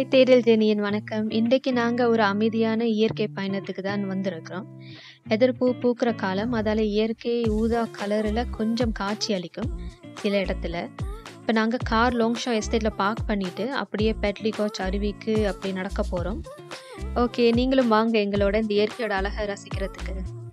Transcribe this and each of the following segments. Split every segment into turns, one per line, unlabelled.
தேடல் ஜெனியின் வணக்கம். இன்றைக்கு நாங்க ஒரு அமைதியான இயற்கை பயணத்துக்கு தான் வந்திருக்கிறோம். எதிர்பூ பூக்கிற காலம். அதால இயற்கை ஊதா கலர்ல கொஞ்சம் காட்சி அளிக்கும் சில இடத்துல. இப்ப நாங்க கார் லோங்ஷா எஸ்டேட்ல பார்க் பண்ணிட்டு, அப்படியே பெட்லிகாச் அருவிக்கு அப்படி நடக்க போறோம். ஓகே, நீங்களும் வாங்க எங்களோட இந்த இயற்கையோட அழக ரசிக்கிறதுக்கு.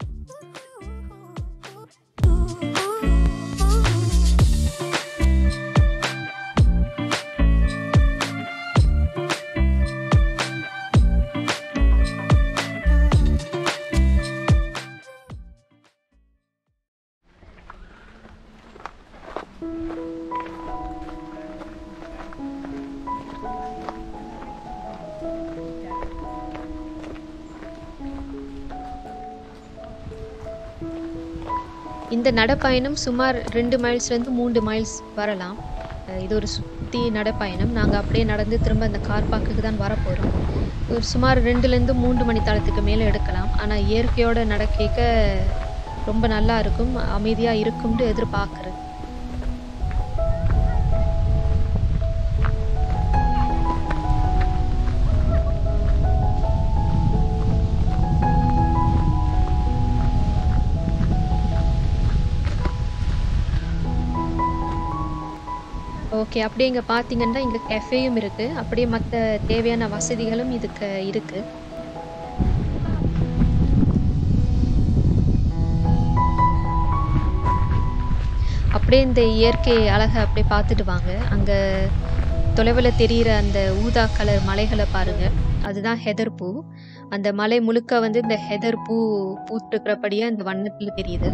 இந்த நடைப்பயணம் சுமார் 2 மைல்ஸ்லேருந்து 3 மைல்ஸ் வரலாம். அ இது ஒரு சுத்தி நடைப்பயணம். நாங்க அப்படியே நடந்து திரும்ப அந்த கார் பார்க்குக்கு தான் வரப்போறோம். ஒரு சுமார் 2லேருந்து 3 மணித்தாலத்துக்கு மேல எடுக்கலாம். ஆனா இயற்கையோட நடக்கைக்க ரொம்ப நல்லா இருக்கும். அமைதியா இருக்கும்னு எதிர்பார்க்கிறேன். ஓகே. அப்படியே இங்க பார்த்தீங்கன்னா, இங்க கஃபேயும் இருக்கு. அப்படியே மத்த தேவையான வசதிகளும் இதுக்கு இருக்கு. அப்படியே இந்த இயற்கை அழக அப்படியே பார்த்துட்டு வாங்க. அங்க தொலைவுல தெரியிற அந்த ஊதா கலர் மலைகள பாருங்க. அதுதான் ஹெதர் பூ. அந்த மலை முழுக்க வந்து இந்த ஹெதர் பூ பூத்திருக்கிறபடியா இந்த வண்ணத்துல தெரியுது.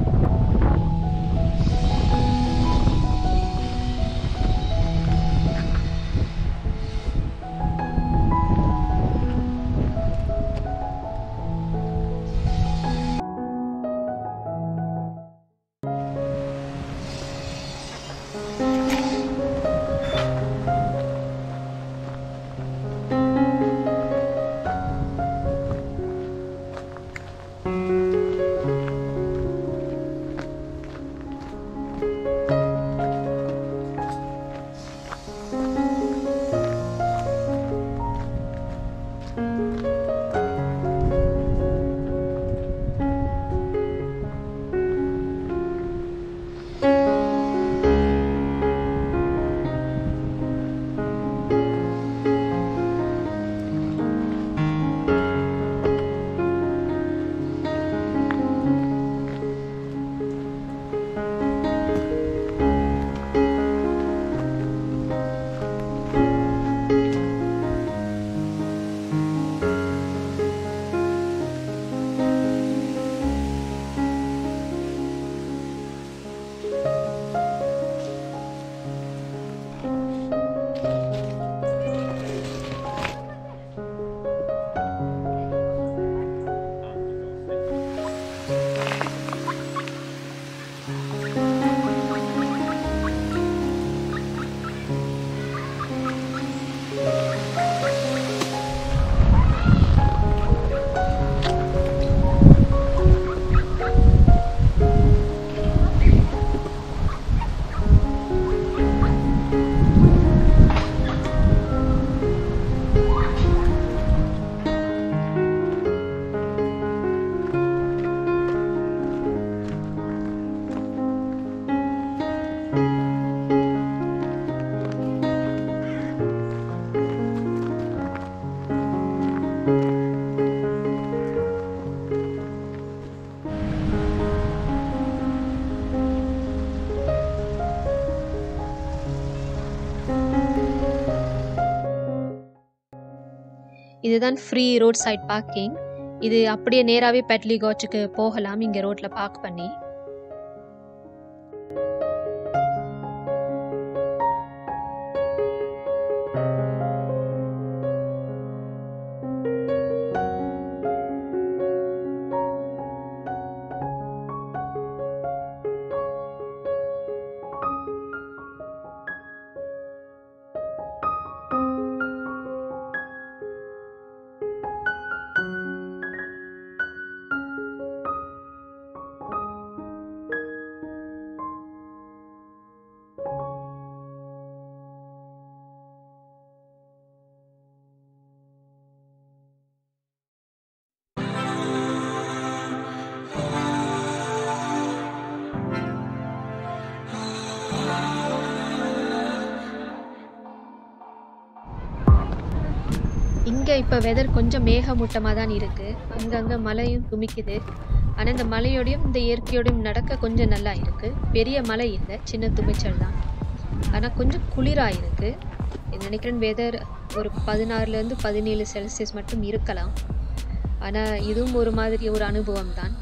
இதுதான் ஃப்ரீ ரோட் சைட் பார்க்கிங். இது அப்படியே நேராவே பெட்லிகாச்சுக்கு போகலாம். இங்க ரோட்ல பார்க் பண்ணி. இங்கே இப்போ வெதர் கொஞ்சம் மேகமூட்டமாக தான் இருக்குது அங்கங்கே மழையும் துமிக்குது ஆனால் இந்த மலையோடையும் இந்த இயற்கையோடையும் நடக்க கொஞ்சம் நல்லா இருக்குது பெரிய மலை இல்லை சின்ன துமிச்சல் தான் ஆனால் கொஞ்சம் குளிராக இருக்குது நினைக்கிறேன் வெதர் ஒரு பதினாறுலேருந்து பதினேழு செல்சியஸ் மட்டும் இருக்கலாம் ஆனால் இதுவும் ஒரு மாதிரி ஒரு அனுபவம் தான்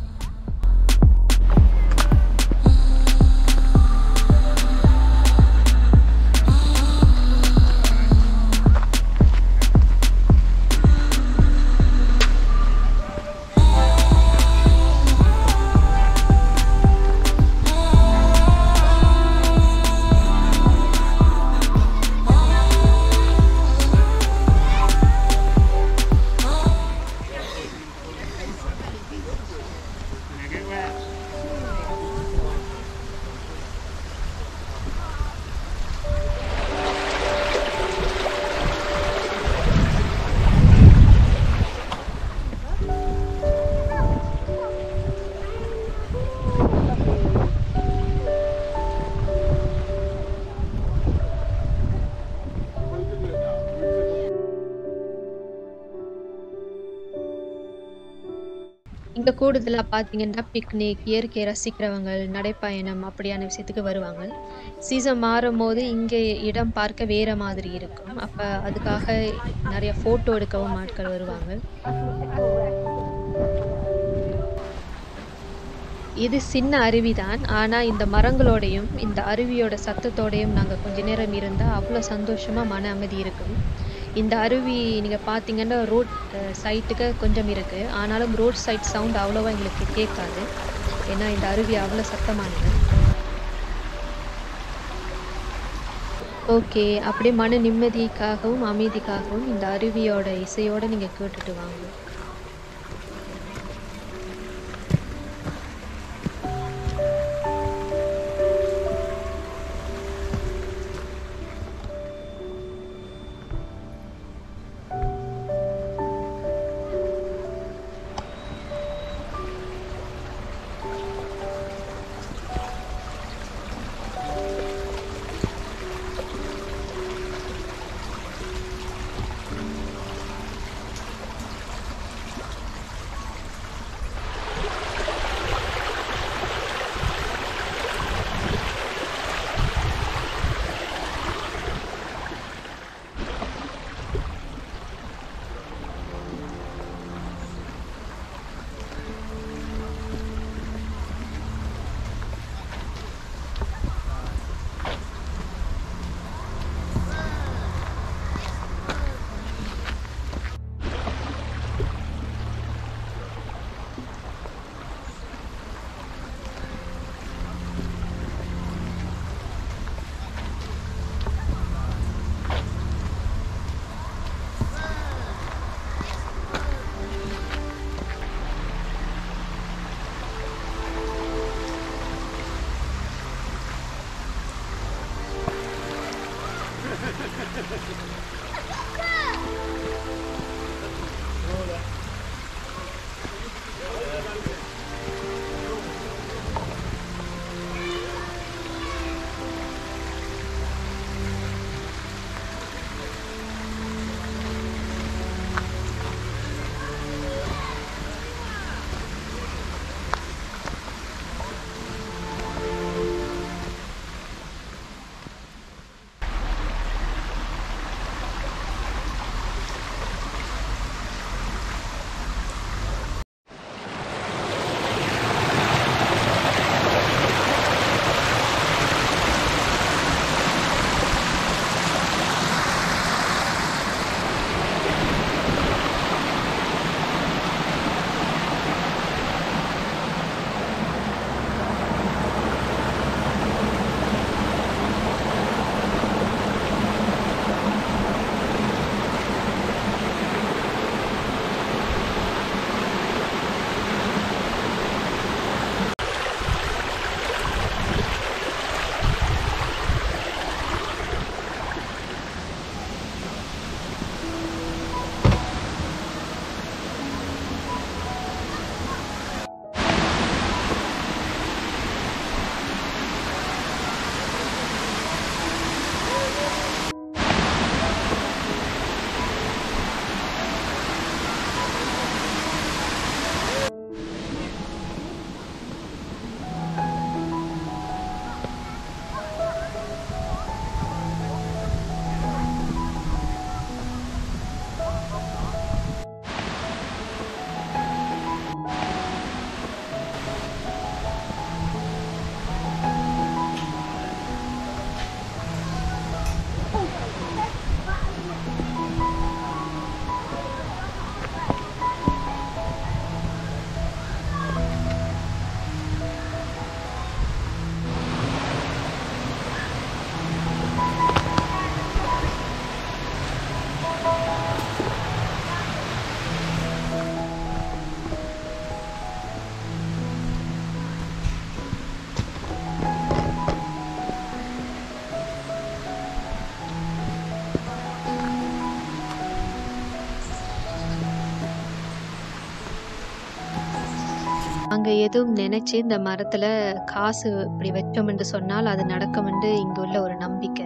இங்கே கூடுதலாக பார்த்தீங்கன்னா பிக்னிக் இயற்கையை ரசிக்கிறவங்க நடைப்பயணம் அப்படியான விஷயத்துக்கு வருவாங்க சீசன் மாறும் போது இங்கே இடம் பார்க்க வேற மாதிரி இருக்கும் அப்போ அதுக்காக நிறைய ஃபோட்டோ எடுக்கவும் ஆட்கள் வருவாங்க இது சின்ன அருவி தான் ஆனால் இந்த மரங்களோடையும் இந்த அருவியோட சத்தத்தோடையும் நாங்கள் கொஞ்ச நேரம் இருந்தால் அவ்வளோ சந்தோஷமாக மன அமைதி இருக்கும் இந்த அருவி நீங்கள் பார்த்தீங்கன்னா ரோட் சைட்டுக்கு கொஞ்சம் இருக்குது ஆனாலும் ரோட் சைட் சவுண்ட் அவ்வளோவா எங்களுக்கு கேட்காது ஏன்னா இந்த அருவி அவ்வளோ சத்தமானது ஓகே அப்படியே மன நிம்மதிக்காகவும் அமைதிக்காகவும் இந்த அருவியோட இசையோடு நீங்கள் கேட்டுட்டு வாங்க அங்க எதுவும் நினைச்சு இந்த மரத்துல காசு இப்படி வச்சோம் என்று சொன்னால் அது நடக்கும் என்று இங்க உள்ள ஒரு நம்பிக்கை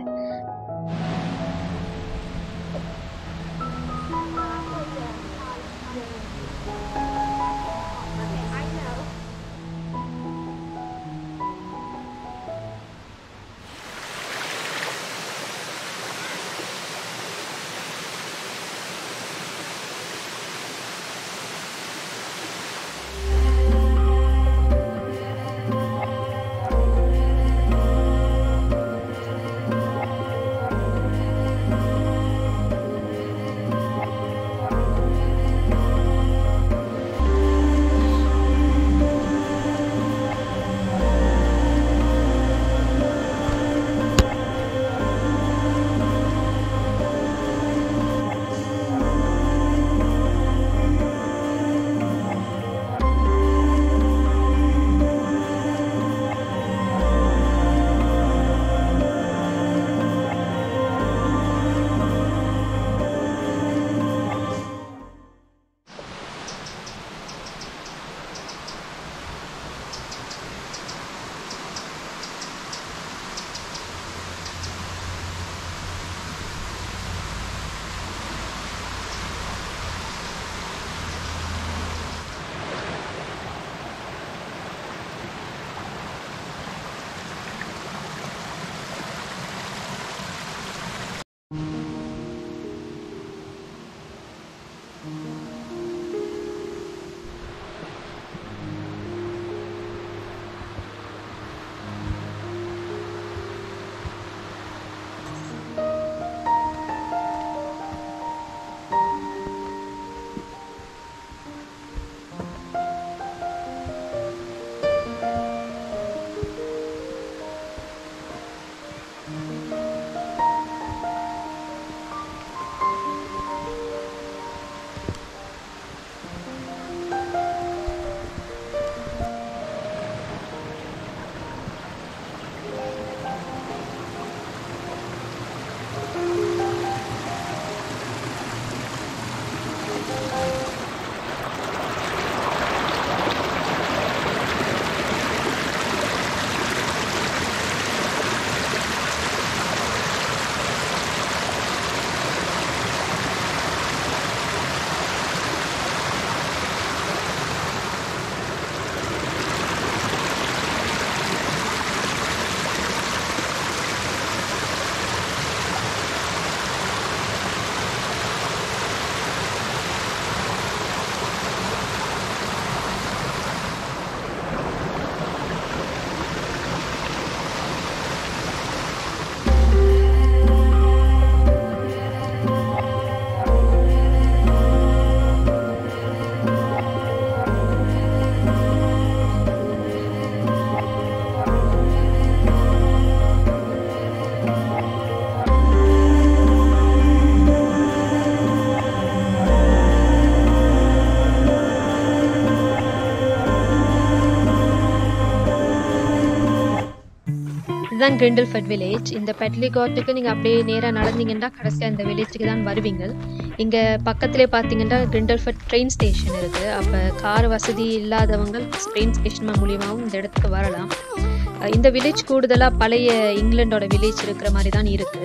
இதுதான் கிரிண்டல்ஃபட் வில்லேஜ் இந்த பெட்லிகாட்டுக்கு நீங்கள் அப்படியே நேராக நடந்தீங்கன்னா கடைசியாக இந்த வில்லேஜுக்கு தான் வருவீங்க இங்கே பக்கத்திலே பார்த்தீங்கன்னா கிரிண்டல்ஃபட் ட்ரெயின் ஸ்டேஷன் இருக்குது அப்போ கார் வசதி இல்லாதவங்க ட்ரெயின் ஸ்டேஷன் மூலியமாகவும் இந்த இடத்துக்கு வரலாம் அஹ் இந்த வில்லேஜ் கூடுதலாக பழைய இங்கிலாண்டோட வில்லேஜ் இருக்கிற மாதிரி தான் இருக்குது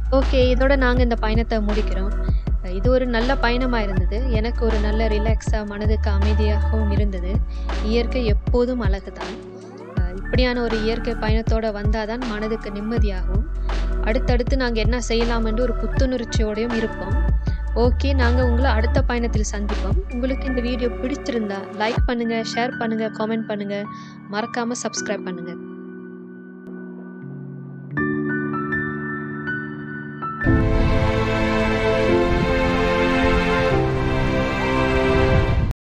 ஓகே. இதோட நாங்க இந்த பயணத்த முடிக்கிறோம். இது ஒரு நல்ல பயணமா இருந்தது. எனக்கு ஒரு நல்ல ரிலாக்ஸா, மனதுக்கு அமைதியாகவும் இருந்தது. இயற்கை எப்போதும் அழகு தான். அ இப்படியான ஒரு இயற்கை பயணத்தோட வந்தா தான் மனதுக்கு நிம்மதியாகும். அடுத்தடுத்து நாங்க என்ன செய்யலாம் என்று ஒரு புத்துணர்ச்சியோடையும் இருப்போம். ஓகே. நாங்க உங்கள அடுத்த பயணத்தில் சந்திப்போம். உங்களுக்கு இந்த வீடியோ பிடிச்சிருந்தா லைக் பண்ணுங்க, ஷேர் பண்ணுங்க, காமெண்ட் பண்ணுங்க. மறக்காம சப்ஸ்கிரைப் பண்ணுங்க.